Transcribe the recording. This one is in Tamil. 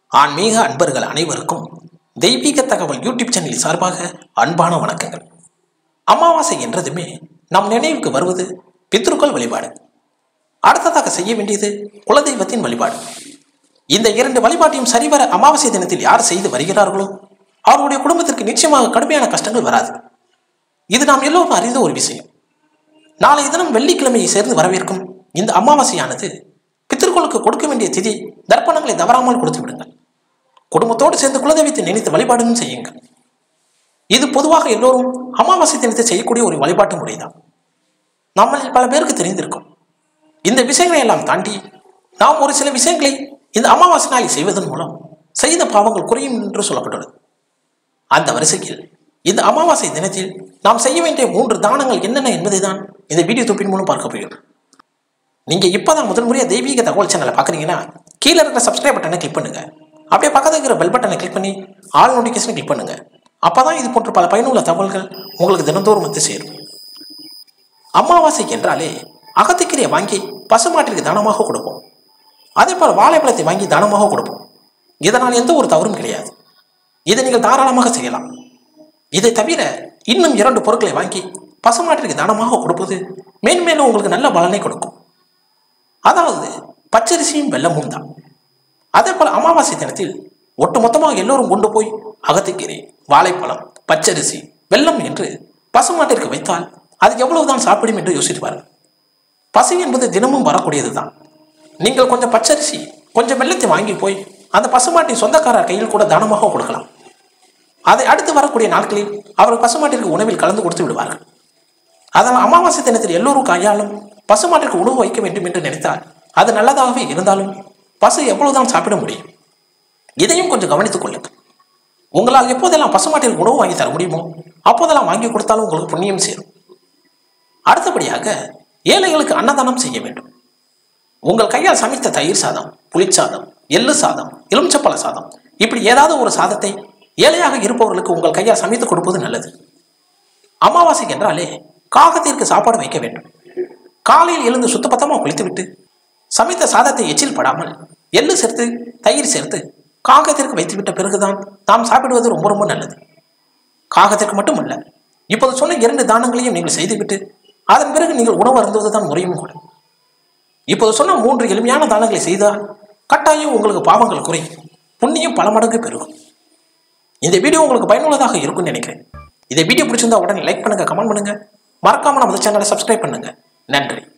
ஆன்மீக அன்பர்கள் அனைவருக்கும் தெய்வீக தகவல் யூடியூப் சேனல் சார்பாக அன்பான வணக்கங்கள் அமாவாசை என்றதுமே நம் நினைவுக்கு வருவது பித்ருக்கள் வழிபாடு அடுத்ததாக செய்ய வேண்டியது குலதெய்வத்தின் வழிபாடு இந்த இரண்டு வழிபாட்டையும் சரிவர அமாவாசை தினத்தில் யார் செய்து வருகிறார்களோ அவருடைய குடும்பத்திற்கு நிச்சயமாக கடுமையான கஷ்டங்கள் வராது இது நாம் எல்லோரும் அறிந்த ஒரு விஷயம் நாளைய தினம் வெள்ளிக்கிழமையை சேர்ந்து வரவேற்கும் இந்த அமாவாசையானது பித்திருக்களுக்கு கொடுக்க வேண்டிய திதி தர்ப்பணங்களை தவறாமல் கொடுத்து விடுங்கள் குடும்பத்தோடு சேர்ந்து குலதெய்வத்தை நினைத்து வழிபாடும் செய்யுங்கள் இது பொதுவாக எல்லோரும் அமாவாசை தினத்தை செய்யக்கூடிய ஒரு வழிபாட்டு முறைதான் நம்மளில் பல பேருக்கு தெரிந்திருக்கும் இந்த விஷயங்களை எல்லாம் தாண்டி நாம் ஒரு சில விஷயங்களை இந்த அமாவாசை நாளில் செய்வதன் மூலம் செய்த பாவங்கள் குறையும் என்று சொல்லப்பட்டுள்ளது அந்த வரிசையில் இந்த அமாவாசை தினத்தில் நாம் செய்ய வேண்டிய மூன்று தானங்கள் என்னென்ன என்பதை தான் இந்த வீடியோ தொப்பின் மூலம் பார்க்க போகிறோம் நீங்கள் இப்போ தான் முதல் முறையாக தெய்வீக தகவல் சேனலை பார்க்குறீங்கன்னா கீழே இருக்கிற சப்ஸ்கிரைப் பட்டனை கிளிக் பண்ணுங்க அப்படியே பக்கத்தில் இருக்கிற பெல் பட்டனை கிளிக் பண்ணி ஆல் நோட்டிஃபிகேஷன் கிளிக் பண்ணுங்க அப்போ தான் இது போன்ற பல பயனுள்ள தகவல்கள் உங்களுக்கு தினந்தோறும் வந்து சேரும் அமாவாசை என்றாலே அகத்திக்கீரையை வாங்கி பசுமாட்டிற்கு தானமாக கொடுப்போம் அதே போல் வாழைப்பழத்தை வாங்கி தானமாக கொடுப்போம் இதனால் எந்த ஒரு தவறும் கிடையாது இதை நீங்கள் தாராளமாக செய்யலாம் இதை தவிர இன்னும் இரண்டு பொருட்களை வாங்கி பசுமாட்டிற்கு தானமாக கொடுப்பது மேன்மேலும் உங்களுக்கு நல்ல பலனை கொடுக்கும் அதாவது பச்சரிசியும் வெள்ளமும் தான் அதே போல் அமாவாசை தினத்தில் ஒட்டுமொத்தமாக எல்லோரும் கொண்டு போய் அகத்திக்கீரை வாழைப்பழம் பச்சரிசி வெள்ளம் என்று பசுமாட்டிற்கு வைத்தால் அது எவ்வளவுதான் சாப்பிடும் என்று யோசித்து பாருங்கள் பசி என்பது தினமும் வரக்கூடியது தான் நீங்கள் கொஞ்சம் பச்சரிசி கொஞ்சம் வெள்ளத்தை வாங்கி போய் அந்த பசுமாட்டின் சொந்தக்காரர் கையில் கூட தானமாக கொடுக்கலாம் அதை அடுத்து வரக்கூடிய நாட்களில் அவர் பசுமாட்டிற்கு உணவில் கலந்து கொடுத்து விடுவார்கள் அதனால் அமாவாசை தினத்தில் எல்லோரும் கையாலும் பசுமாட்டிற்கு உணவு வைக்க வேண்டும் என்று நினைத்தால் அது நல்லதாகவே இருந்தாலும் பசு எவ்வளவுதான் சாப்பிட முடியும் இதையும் கொஞ்சம் கவனித்துக் கொள்ளுங்கள் உங்களால் எப்போதெல்லாம் பசுமாட்டிற்கு உணவு வாங்கி தர முடியுமோ அப்போதெல்லாம் வாங்கி கொடுத்தாலும் உங்களுக்கு புண்ணியம் சேரும் அடுத்தபடியாக ஏழைகளுக்கு அன்னதானம் செய்ய வேண்டும் உங்கள் கையால் சமைத்த தயிர் சாதம் புளிச்சாதம் எள்ளு சாதம் எலுமிச்சப்பழ சாதம் இப்படி ஏதாவது ஒரு சாதத்தை ஏழையாக இருப்பவர்களுக்கு உங்கள் கையால் சமைத்து கொடுப்பது நல்லது அமாவாசை என்றாலே காகத்திற்கு சாப்பாடு வைக்க வேண்டும் காலையில் எழுந்து சுத்தபத்தமாக குளித்துவிட்டு சமைத்த சாதத்தை எச்சில் படாமல் எள்ளு சேர்த்து தயிர் சேர்த்து காகத்திற்கு வைத்துவிட்ட பிறகுதான் நாம் சாப்பிடுவது ரொம்ப ரொம்ப நல்லது காகத்திற்கு மட்டுமல்ல இப்போது சொன்ன இரண்டு தானங்களையும் நீங்கள் செய்துவிட்டு அதன் பிறகு நீங்கள் உணவு அருந்துவது தான் முறையும் கூட இப்போது சொன்ன மூன்று எளிமையான தானங்களை செய்தால் கட்டாயம் உங்களுக்கு பாவங்கள் குறையும் புண்ணியம் பல மடங்கு பெருகும் இந்த வீடியோ உங்களுக்கு பயனுள்ளதாக இருக்கும்னு நினைக்கிறேன் இந்த வீடியோ பிடிச்சிருந்தா உடனே லைக் பண்ணுங்க கமெண்ட் பண்ணுங்க மறக்காம நம்ம சேனலை சப்ஸ்கிரைப் பண்ணுங்க நன்றி